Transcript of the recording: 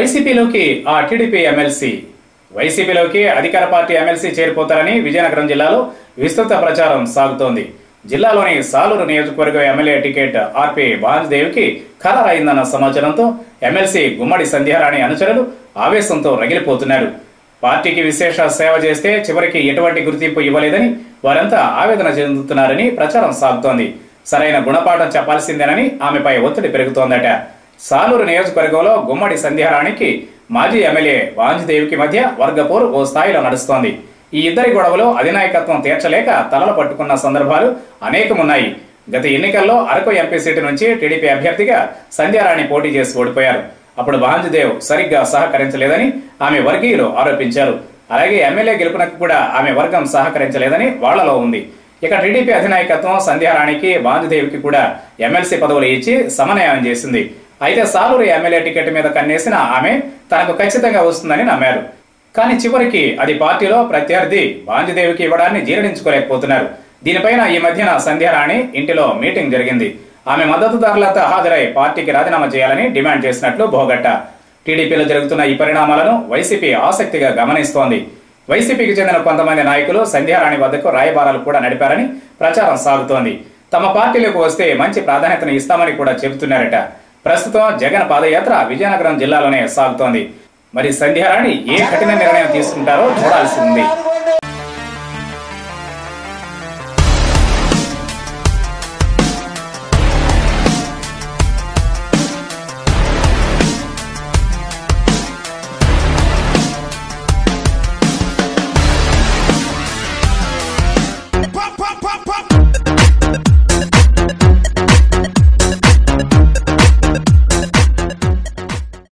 వైసీపీలోకి ఆ TDP MLC వైసీపీలోకి అధికార పార్టీ ఎమ్మెల్సీ చేరిపోతారని విజయనగరం జిల్లాలో విస్తృత ప్రచారం సాగుతోంది జిల్లాలోని సాలూరు నియోజకవర్గం ఎమ్మెల్యే టికెట్ ఆర్పి బాంజ్దేవ్కి ఖరారైందన్న సమాచారంతో ఎమ్మెల్సీ గుమ్మడి సంధ్యారాణి అనుచరులు ఆవేశంతో రగిలిపోతున్నారు పార్టీకి విశేష సేవ చేస్తే చివరికి ఎటువంటి గుర్తింపు ఇవ్వలేదని వారంతా ఆవేదన చెందుతున్నారని ప్రచారం సాగుతోంది సరైన గుణపాఠం చెప్పాల్సిందేనని ఆమెపై ఒత్తిడి పెరుగుతోందట సాలూరు నియోజకవర్గంలో గుమ్మడి సంధ్యారాణికి మాజీ ఎమ్మెల్యే వాంజిదేవికి మధ్య వర్గపోరు ఓ స్థాయిలో నడుస్తోంది ఈ ఇద్దరి గొడవలో అధినాయకత్వం తీర్చలేక తలలు పట్టుకున్న సందర్భాలు అనేకమున్నాయి గత ఎన్నికల్లో అరకు ఎంపీ సీటు నుంచి టీడీపీ అభ్యర్థిగా సంధ్యారాణి పోటీ చేసి ఓడిపోయారు అప్పుడు వాంజిదేవ్ సరిగ్గా సహకరించలేదని ఆమె వర్గీయులు ఆరోపించారు అలాగే ఎమ్మెల్యే గెలుపునకు కూడా ఆమె వర్గం సహకరించలేదని వాళ్లలో ఉంది ఇక టీడీపీ అధినాయకత్వం సంధ్యారాణికి బాంజుదేవికి కూడా ఎమ్మెల్సీ పదవులు ఇచ్చి సమన్వయం చేసింది అయితే సాలూరు ఎమ్మెల్యే టికెట్ మీద కన్నేసిన ఆమె తనకు ఖచ్చితంగా వస్తుందని నమ్మారు కానీ చివరికి అది పార్టీలో ప్రత్యర్థి బాంజుదేవికి ఇవ్వడాన్ని జీర్ణించుకోలేకపోతున్నారు దీనిపైన ఈ మధ్యన సంధ్యారాణి ఇంటిలో మీటింగ్ జరిగింది ఆమె మద్దతుదారులతో హాజరై పార్టీకి రాజీనామా చేయాలని డిమాండ్ చేసినట్లు భోగట్ట టీడీపీలో జరుగుతున్న ఈ పరిణామాలను వైసీపీ ఆసక్తిగా గమనిస్తోంది వైసీపీకి చెందిన కొంతమంది నాయకులు సంధ్యారాణి వద్దకు రాయబారాలు కూడా నడిపారని ప్రచారం సాగుతోంది తమ పార్టీలోకి వస్తే మంచి ప్రాధాన్యతను ఇస్తామని కూడా చెబుతున్నారట ప్రస్తుతం జగన్ పాదయాత్ర విజయనగరం జిల్లాలోనే సాగుతోంది మరి సంధ్యారాణి ఏ కఠిన నిర్ణయం తీసుకుంటారో చూడాల్సి ఉంది